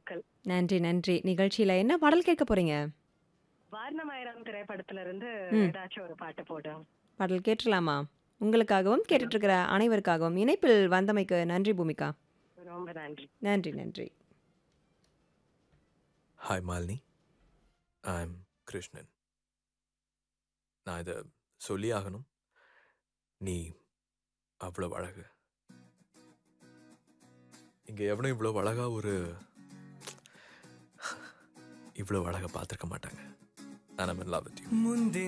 வாழ்த்துக்கள் நன்றி, நன்றி. நிகழ்ச்சியில என்ன பாடல் கேட்க போறீங்க? வாரணமாயிரம் திரைப்படத்துல இருந்து ம். ஏதாச்சும் ஒரு பாட்டு போடும் பாடல் கேட்டுறலாமா? உங்களுக்காகவும், கேட்டுட்டு இருக்கிற அனைவருக்காகவும் இணைப்பில் வந்தமைக்கு நன்றி பூமிகா. ரொம்ப நன்றி நன்றி, நன்றி. Hi Malini I am Krishnan நான் இதை சொல்லி ஆகணும் நீ அவ்வளோ அழகு இங்கே எவனும் இவ்வளோ அழகா ஒரு இவ்வளோ அழகை பார்த்துருக்க மாட்டாங்க நான் லவ் வித் யூ முந்தி